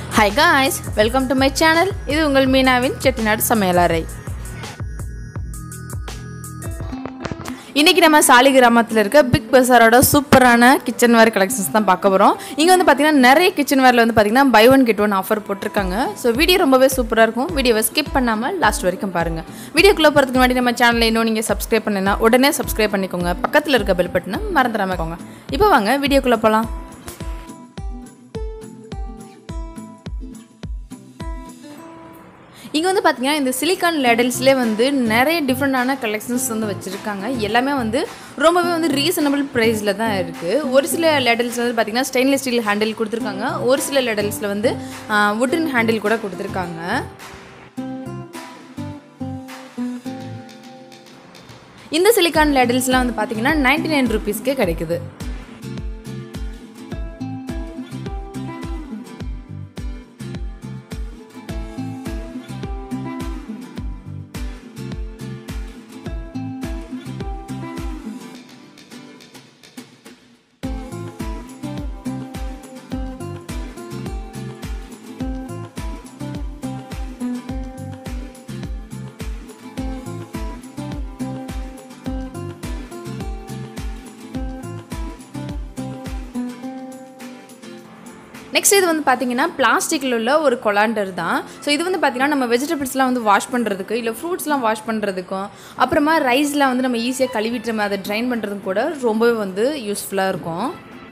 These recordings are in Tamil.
hi guys welcome to my channel இது உங்கள் மீனாவின் செட்டிநாடு சமையலறை இன்றைக்கி நம்ம சாலி கிராமத்தில் இருக்க பிக் பஸாரோட சூப்பரான கிச்சன் வேர் கலெக்ஷன்ஸ் தான் பார்க்க போகிறோம் இங்கே வந்து பார்த்திங்கன்னா நிறைய கிச்சன் வேரில் வந்து பார்த்திங்கன்னா buy one get one offer போட்டிருக்காங்க ஸோ வீடியோ ரொம்பவே சூப்பராக இருக்கும் வீடியோவை ஸ்கிப் பண்ணாமல் லாஸ்ட் வரைக்கும் பாருங்கள் வீடியோக்குள்ளே போகிறதுக்கு முன்னாடி நம்ம சேனலில் இன்னும் நீங்கள் சப்ஸ்கிரைப் பண்ணினா உடனே சப்ஸ்கிரைப் பண்ணிக்கோங்க பக்கத்தில் இருக்க பெல் பட்டனை மறந்துடாமல் போங்க இப்போ வாங்க வீடியோக்குள்ளே போகலாம் இங்கே வந்து பார்த்தீங்கன்னா இந்த சிலிக்கான் லேடல்ஸ்லேயே வந்து நிறைய டிஃப்ரெண்டான கலெக்ஷன்ஸ் வந்து வச்சுருக்காங்க எல்லாமே வந்து ரொம்பவே வந்து ரீசனபிள் ப்ரைஸில் தான் இருக்குது ஒரு சில லேடல்ஸ் வந்து பார்த்திங்கன்னா ஸ்டெயின்லெஸ் ஸ்டீல் ஹேண்டில் கொடுத்துருக்காங்க ஒரு சில லேடல்ஸில் வந்து வுட்டன் ஹேண்டில் கூட கொடுத்துருக்காங்க இந்த சிலிக்கான் லேடல்ஸ்லாம் வந்து பார்த்தீங்கன்னா நைன்டி நைன் ருபீஸ்க்கே கிடைக்குது நெக்ஸ்ட் இது வந்து பார்த்தீங்கன்னா பிளாஸ்டிக்கில் உள்ள ஒரு கொலாண்டர் தான் ஸோ இது வந்து பார்த்தீங்கன்னா நம்ம வெஜிடபிள்ஸ்லாம் வந்து வாஷ் பண்ணுறதுக்கு இல்லை ஃப்ரூட்ஸ்லாம் வாஷ் பண்ணுறதுக்கும் அப்புறமா ரைஸ்லாம் வந்து நம்ம ஈஸியாக கழுவிட்டு நம்ம அதை ட்ரைன் பண்ணுறதுக்கும் கூட ரொம்பவே வந்து யூஸ்ஃபுல்லாக இருக்கும்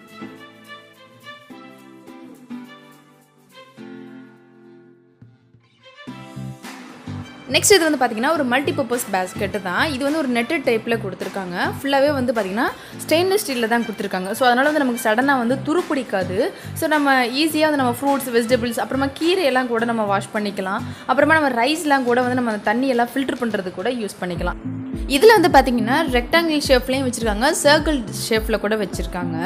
நெக்ஸ்ட் இது வந்து பார்த்தீங்கன்னா ஒரு மல்டிபர்பஸ் பேஸ்கெட்டு தான் இது வந்து ஒரு நெட்டட் டைப்பில் கொடுத்துருக்காங்க ஃபுல்லாகவே வந்து பார்த்தீங்கன்னா ஸ்டெயின்லெஸ் ஸ்டீலில் தான் கொடுத்துருக்காங்க ஸோ அதனால் வந்து நமக்கு சடனாக வந்து துரு பிடிக்காது ஸோ நம்ம ஈஸியாக வந்து நம்ம ஃப்ரூட்ஸ் வெஜிடபிள்ஸ் அப்புறமா கீரையெல்லாம் கூட நம்ம வாஷ் பண்ணிக்கலாம் அப்புறமா நம்ம ரைஸ்லாம் கூட வந்து நம்ம அந்த தண்ணியெல்லாம் ஃபில்டர் பண்ணுறது கூட யூஸ் பண்ணிக்கலாம் இதில் வந்து பார்த்தீங்கன்னா ரெக்டாங்கிள் ஷேப்லேயும் வச்சுருக்காங்க சர்க்கிள் ஷேப்பில் கூட வச்சுருக்காங்க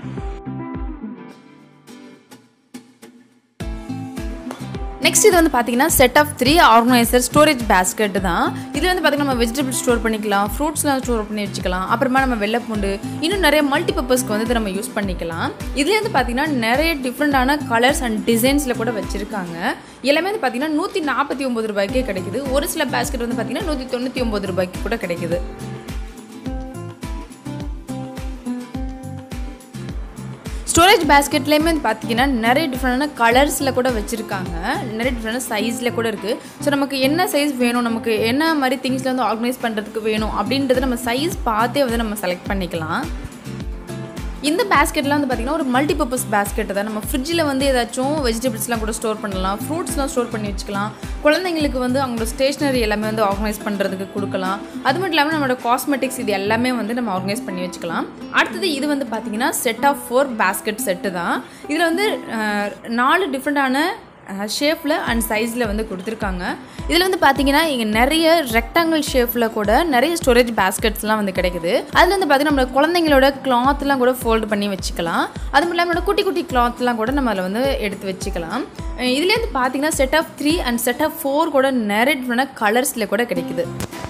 நெக்ஸ்ட் இது வந்து பார்த்தீங்கன்னா set of three organiser storage basket தான் இதில் வந்து பார்த்தீங்கன்னா நம்ம வெஜிடபிள் ஸ்டோர் பண்ணிக்கலாம் ஃப்ரூட்ஸ்லாம் ஸ்டோர் பண்ணி வச்சுக்கலாம் அப்புறமா நம்ம வெள்ளைப்பூண்டு இன்னும் நிறைய மல்டி பர்பஸ்க்கு வந்து இதை நம்ம யூஸ் பண்ணிக்கலாம் இதுலேயே வந்து பார்த்தீங்கன்னா நிறைய டிஃப்ரெண்டான கலர்ஸ் அண்ட் டிசைன்ஸில் கூட வச்சுருக்காங்க எல்லாமே வந்து பார்த்தீங்கன்னா நூற்றி நாற்பத்தி ஒம்பது ரூபாய்க்கே கிடைக்குது ஒரு சில பேஸ்கெட் வந்து பார்த்தீங்கன்னா நூற்றி தொண்ணூற்றி ஒம்பது ரூபாய்க்கு கூட கிடைக்குது ஸ்டோரேஜ் பேஸ்கெட்லேயுமே வந்து பார்த்தீங்கன்னா நிறைய டிஃப்ரெண்டான கலர்ஸில் கூட வச்சுருக்காங்க நிறைய டிஃப்ரெண்டான சைஸில் கூட இருக்குது ஸோ நமக்கு என்ன சைஸ் வேணும் நமக்கு என்ன மாதிரி திங்ஸில் வந்து ஆர்கனைஸ் பண்ணுறதுக்கு வேணும் அப்படின்றத நம்ம சைஸ் பார்த்தே வந்து நம்ம செலக்ட் பண்ணிக்கலாம் இந்த பேஸ்கெட்லாம் வந்து பார்த்திங்கன்னா ஒரு மல்டிபர்பஸ் பேஸ்கெட் தான் நம்ம ஃப்ரிட்ஜில் வந்து ஏதாச்சும் வெஜிடபிள்ஸ்லாம் கூட ஸ்டோர் பண்ணலாம் ஃப்ரூட்ஸ்லாம் ஸ்டோர் பண்ணி வச்சுக்கலாம் குழந்தைங்களுக்கு வந்து அவங்களோட ஸ்டேஷ்னரி எல்லாமே வந்து ஆர்கனைஸ் பண்ணுறதுக்கு கொடுக்கலாம் அது மட்டும் இல்லாமல் நம்மளோட காஸ்மெட்டிக்ஸ் இது எல்லாமே வந்து நம்ம ஆர்கனைஸ் பண்ணி வச்சுக்கலாம் அடுத்தது இது வந்து பார்த்திங்கன்னா set of four basket set தான் இதில் வந்து நாலு டிஃப்ரெண்ட்டான ஷேப்பில் அண்ட் சைஸில் வந்து கொடுத்துருக்காங்க இதில் வந்து பார்த்தீங்கன்னா இங்கே நிறைய ரெக்டாங்கிள் ஷேப்பில் கூட நிறைய ஸ்டோரேஜ் பேஸ்கெட்ஸ்லாம் வந்து கிடைக்குது அதில் வந்து பார்த்தீங்கன்னா நம்மளோட குழந்தைங்களோட கிளாத்லாம் கூட ஃபோல்டு பண்ணி வச்சுக்கலாம் அது மட்டும் இல்லாமல் குட்டி குட்டி கிளாத்லாம் கூட நம்ம அதில் வந்து எடுத்து வச்சுக்கலாம் இதுலேயே வந்து பார்த்தீங்கன்னா set of three and set of four கூட நிறைய டிஃப்ரெண்டான கலர்ஸில் கூட கிடைக்குது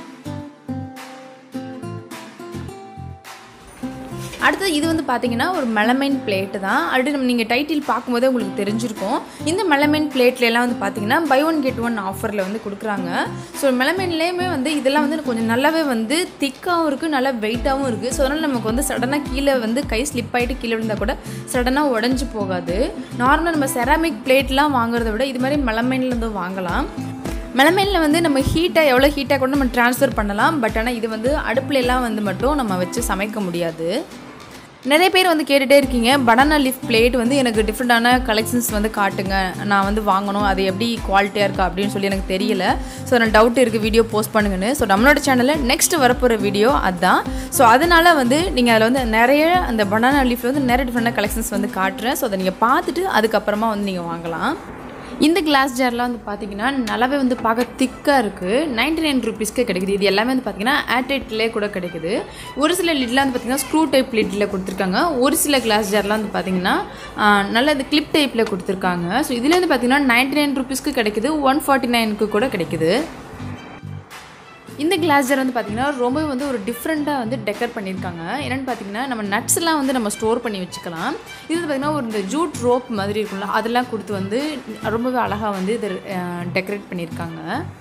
அடுத்தது இது வந்து பார்த்தீங்கன்னா ஒரு மெலமைன் பிளேட்டு தான் ஆல்ரெடி நம்ம நீங்கள் டைட்டில் பார்க்கும்போதே உங்களுக்கு தெரிஞ்சிருக்கும் இந்த மெலமைன் பிளேட்லலாம் வந்து பார்த்தீங்கன்னா பை ஒன் கெட் ஒன் ஆஃபரில் வந்து கொடுக்குறாங்க ஸோ மெலமைன்லேயுமே வந்து இதெல்லாம் வந்து கொஞ்சம் நல்லாவே வந்து திக்காகவும் இருக்குது நல்லா வெயிட்டாகவும் இருக்குது ஸோ அதனால் நமக்கு வந்து சடனாக கீழே வந்து கை ஸ்லிப் ஆகிட்டு கீழே விழுந்தால் கூட சடனாக உடஞ்சி போகாது நார்மலாக நம்ம செராமிக் பிளேட்லாம் வாங்குறத விட இது மாதிரி மெலமைன்லேருந்து வாங்கலாம் மெலமைனில் வந்து நம்ம ஹீட்டாக எவ்வளோ ஹீட்டாக கூட நம்ம ட்ரான்ஸ்ஃபர் பண்ணலாம் பட் ஆனால் இது வந்து அடுப்புலலாம் வந்து மட்டும் நம்ம வச்சு சமைக்க முடியாது நிறைய பேர் வந்து கேட்டுகிட்டே இருக்கீங்க பனானா லீஃப் பிளேட் வந்து எனக்கு டிஃப்ரெண்ட்டான கலெக்ஷன்ஸ் வந்து காட்டுங்க நான் வந்து வாங்கணும் அது எப்படி குவாலிட்டியாக இருக்கா அப்படின்னு சொல்லி எனக்கு தெரியல ஸோ நான் டவுட் இருக்குது வீடியோ போஸ்ட் பண்ணுங்கன்னு ஸோ நம்மளோட சேனலில் நெக்ஸ்ட் வரப்போகிற வீடியோ அதுதான் ஸோ அதனால் வந்து நீங்கள் அதில் வந்து நிறைய அந்த பனானா லீஃபில் வந்து நிறைய டிஃப்ரெண்டான கலெக்ஷன்ஸ் வந்து காட்டுறேன் ஸோ அதை நீங்கள் பார்த்துட்டு அதுக்கப்புறமா வந்து நீங்கள் வாங்கலாம் இந்த கிளாஸ் ஜார்லாம் வந்து பார்த்தீங்கன்னா நல்லாவே வந்து பார்க்க திக்காக இருக்குது நைன்டி நைன் ருபீஸ்க்கு கிடைக்குது இது எல்லாமே வந்து பார்த்தீங்கன்னா ஏர்டைட்லேயே கூட கிடைக்குது ஒரு சில லிட்லாம் வந்து பார்த்தீங்கன்னா ஸ்க்ரூ டைப் லிட்டில் கொடுத்துருக்காங்க ஒரு சில கிளாஸ் ஜார்லாம் வந்து பார்த்தீங்கன்னா நல்ல இந்த கிளிப் டைப்பில் கொடுத்துருக்காங்க ஸோ இதில் வந்து பார்த்தீங்கன்னா நைன்டி நைன் ருபீஸ்க்கு கிடைக்குது ஒன் ஃபார்ட்டி நைனுக்கு கூட கிடைக்குது இந்த கிளாஸ் ஜார் வந்து பார்த்திங்கன்னா ரொம்பவே வந்து ஒரு டிஃப்ரெண்ட்டாக வந்து டெக்கர் பண்ணியிருக்காங்க என்னென்னு பார்த்தீங்கன்னா நம்ம நட்ஸ்லாம் வந்து நம்ம ஸ்டோர் பண்ணி வச்சுக்கலாம் இது வந்து பார்த்திங்கன்னா ஒரு இந்த ஜூட் ரோப் மாதிரி இருக்கும்ல அதெல்லாம் கொடுத்து வந்து ரொம்பவே அழகாக வந்து இதை டெக்கரேட் பண்ணியிருக்காங்க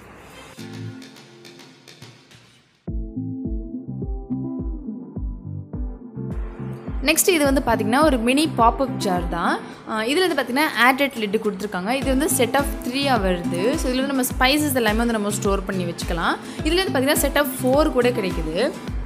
நெக்ஸ்ட் இது வந்து பார்த்திங்கன்னா ஒரு மினி பாப்அப் ஜார் தான் இதில் வந்து பார்த்திங்கன்னா ஆட்ரேட் லிட்டு கொடுத்துருக்காங்க இது வந்து செட் ஆஃப் த்ரீயாக வருது ஸோ இதில் வந்து நம்ம ஸ்பைசஸ் எல்லாமே வந்து நம்ம ஸ்டோர் பண்ணி வச்சுக்கலாம் இதில் வந்து பார்த்திங்கன்னா செட் ஆஃப் ஃபோர் கூட கிடைக்குது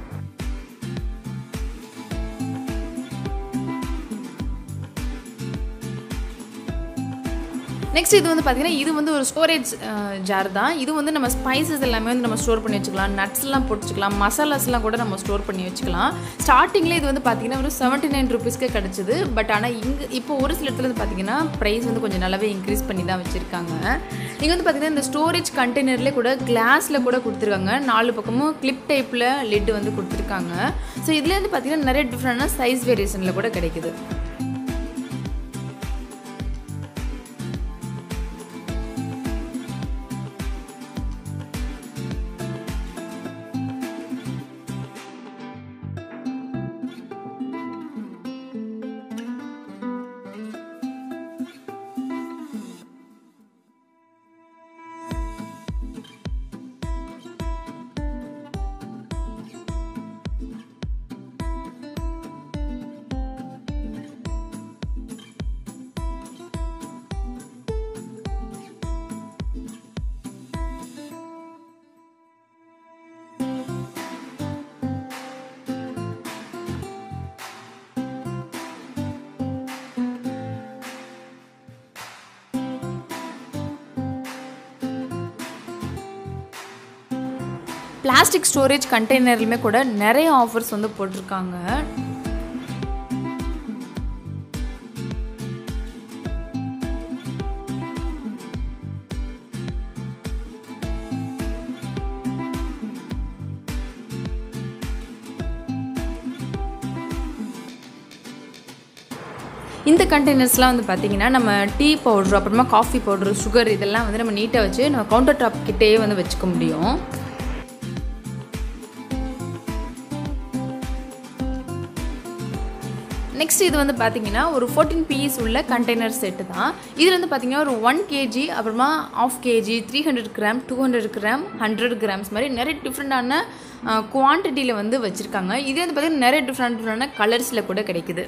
நெக்ஸ்ட் இது வந்து பார்த்திங்கன்னா இது வந்து ஒரு ஸ்டோரேஜ் ஜார் தான் இது வந்து நம்ம ஸ்பைசஸ் எல்லாமே வந்து நம்ம ஸ்டோர் பண்ணி வச்சுக்கலாம் நட்ஸ்லாம் போட்டுச்சுக்கலாம் மசாலாஸ்லாம் கூட நம்ம ஸ்டோர் பண்ணி வச்சுக்கலாம் ஸ்டார்டிங்கில் இது வந்து பார்த்திங்கன்னா ஒரு செவன்ட்டி நைன் ருபீஸ்க்கு கிடச்சிது பட் ஆனால் இங்கே இப்போ ஒரு சில இடத்துல வந்து பார்த்திங்கன்னா ப்ரைஸ் வந்து கொஞ்சம் நல்லாவே இன்க்ரீஸ் பண்ணி தான் வச்சுருக்காங்க இங்கே வந்து பார்த்திங்கன்னா இந்த ஸ்டோரேஜ் கண்டெய்னர்லேயே கூட கிளாஸில் கூட கொடுத்துருக்காங்க நாலு பக்கமும் கிளிப் டைப்பில் லிட் வந்து கொடுத்துருக்காங்க ஸோ இதுலேயே வந்து பார்த்திங்கன்னா நிறைய டிஃப்ரெண்டான சைஸ் வேரியேஷனில் கூட கிடைக்குது பிளாஸ்டிக் ஸ்டோரேஜ் கண்டெய்னர்லையுமே கூட நிறைய ஆஃபர்ஸ் வந்து போட்டிருக்காங்க இந்த கண்டெய்னர்ஸ்லாம் வந்து பார்த்திங்கன்னா நம்ம டீ பவுட்ரு அப்புறமா காஃபி பவுட்ரு சுகர் இதெல்லாம் வந்து நம்ம நீட்டாக வச்சு நம்ம கவுண்டர் டாப் கிட்டேயே வந்து வச்சுக்க முடியும் நெக்ஸ்ட் இது வந்து பார்த்தீங்கன்னா ஒரு ஃபோர்டீன் பீஸ் உள்ள கண்டெய்னர் செட்டு தான் இதில் வந்து பார்த்தீங்கன்னா ஒரு ஒன் கேஜி அப்புறமா half kg three hundred gram two hundred gram hundred grams மாதிரி நிறைய டிஃப்ரெண்ட்டான குவான்டிட்டியில் வந்து வச்சுருக்காங்க இது வந்து பார்த்திங்கன்னா நிறைய டிஃப்ரெண்ட் டிஃப்ரெண்டான கலர்ஸில் கூட கிடைக்குது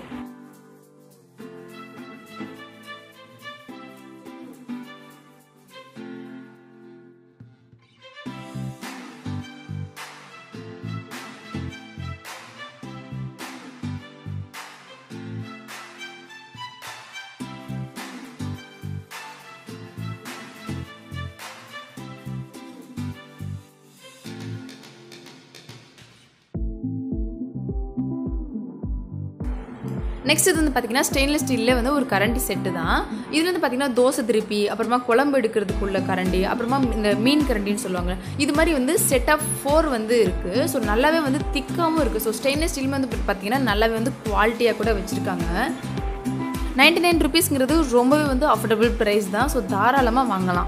நெக்ஸ்ட் இது வந்து பார்த்தீங்கன்னா ஸ்டெயின்லெஸ் ஸ்டீலில் வந்து ஒரு கரண்டி செட்டு தான் இதில் வந்து பார்த்தீங்கன்னா தோசை திருப்பி அப்புறமா குழம்பு எடுக்கிறதுக்குள்ள கரண்டி அப்புறமா இந்த மீன் கரண்டின்னு சொல்லுவாங்க இது மாதிரி வந்து செட் ஆஃப் ஃபோர் வந்து இருக்குது ஸோ நல்லாவே வந்து திக்காகவும் இருக்குது ஸோ ஸ்டெயின்லெஸ் ஸ்டீல் வந்து பார்த்தீங்கன்னா நல்லாவே வந்து குவாலிட்டியாக கூட வச்சுருக்காங்க நைன்டி நைன் ருபீஸ்ங்கிறது ரொம்பவே வந்து அஃபோர்டபுள் ப்ரைஸ் தான் ஸோ தாராளமாக வாங்கலாம்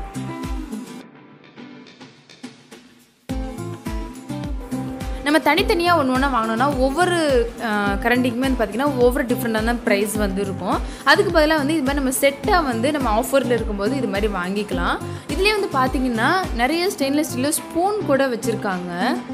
நம்ம தனித்தனியாக ஒன்று ஒன்றா வாங்கினோன்னா ஒவ்வொரு கரண்டிக்குமே வந்து பார்த்திங்கன்னா ஒவ்வொரு டிஃப்ரெண்ட்டான ப்ரைஸ் வந்து இருக்கும் அதுக்கு பதிலாக வந்து இது மாதிரி நம்ம செட்டாக வந்து நம்ம ஆஃபரில் இருக்கும்போது இது மாதிரி வாங்கிக்கலாம் இதுலேயே வந்து பார்த்திங்கன்னா நிறைய ஸ்டெயின்லெஸ் ஸ்டீலில் ஸ்பூன் கூட வச்சுருக்காங்க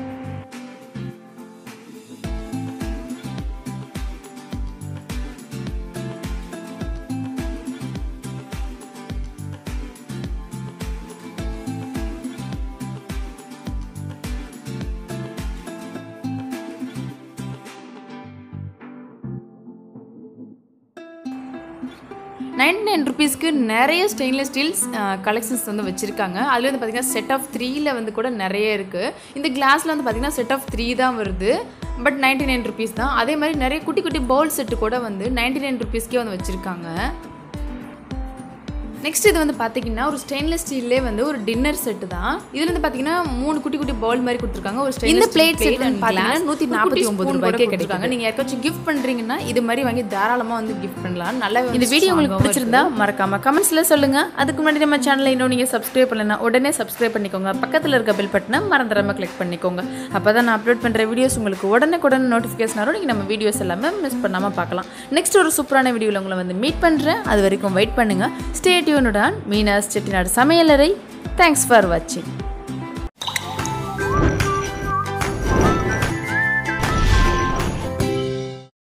நைன்டி நைன் ருபீஸ்க்கு நிறைய ஸ்டெயின்லெஸ் ஸ்டீல்ஸ் கலெக்ஷன்ஸ் வந்து வச்சுருக்காங்க அதில் வந்து பார்த்திங்கன்னா செட் ஆஃப் த்ரீயில் வந்து கூட நிறைய இருக்குது இந்த கிளாஸில் வந்து பார்த்திங்கன்னா செட் ஆஃப் த்ரீ தான் வருது பட் நைன்டி நைன் ருபீஸ் தான் அதே மாதிரி நிறைய குட்டி குட்டி பவுல் செட்டு கூட வந்து நைன்டி நைன் ருபீஸ்க்கே வந்து வச்சுருக்காங்க நெக்ஸ்ட் இது வந்து பார்த்தீங்கன்னா ஒரு ஸ்டெயின்லெஸ் ஸ்டீல்லே வந்து ஒரு டின்னர் செட்டு தான் இதுல வந்து பார்த்தீங்கன்னா மூணு குட்டி குட்டி பவுல் மாதிரி கொடுத்துருக்காங்க ஒரு இந்த பிளேட் செட் பார்த்தீங்கன்னா நூற்றி நாற்பத்தி ஒன்பது ரூபாய்க்கே கிடைக்காங்க நீங்கள் யாருக்காச்சும் கிஃப்ட் பண்ணுறீங்கன்னா இது மாதிரி வாங்கி தாராளமாக வந்து கிஃப்ட் பண்ணலாம் நல்ல இந்த வீடியோ உங்களுக்கு பிடிச்சிருந்தா மறக்காம கமெண்ட்ஸில் சொல்லுங்க அதுக்கு முன்னாடி நம்ம சேனலை இன்னும் நீங்கள் சப்ஸ்கிரைப் பண்ணலன்னா உடனே சப்ஸ்கிரைப் பண்ணிக்கோங்க பக்கத்தில் இருக்க பெல் பட்டனை மறந்துடாம கிளிக் பண்ணிக்கோங்க அப்போ தான் நான் அப்லோட் பண்ணுற வீடியோஸ் உங்களுக்கு உடனுக்குடன் நோட்டிஃபிகேஷன் வரும் நீங்கள் நம்ம வீடியோஸ் எல்லாமே மிஸ் பண்ணாமல் பார்க்கலாம் நெக்ஸ்ட் ஒரு சூப்பரான வீடியோவில் உங்களை வந்து மீட் பண்ணுறேன் அது வரைக்கும் வெயிட் பண்ணுங்கள் ஸ்டே டியூனுடன் மீனாஸ் செட்டிநாடு சமையலறை தேங்க்ஸ் ஃபார் வாட்சிங்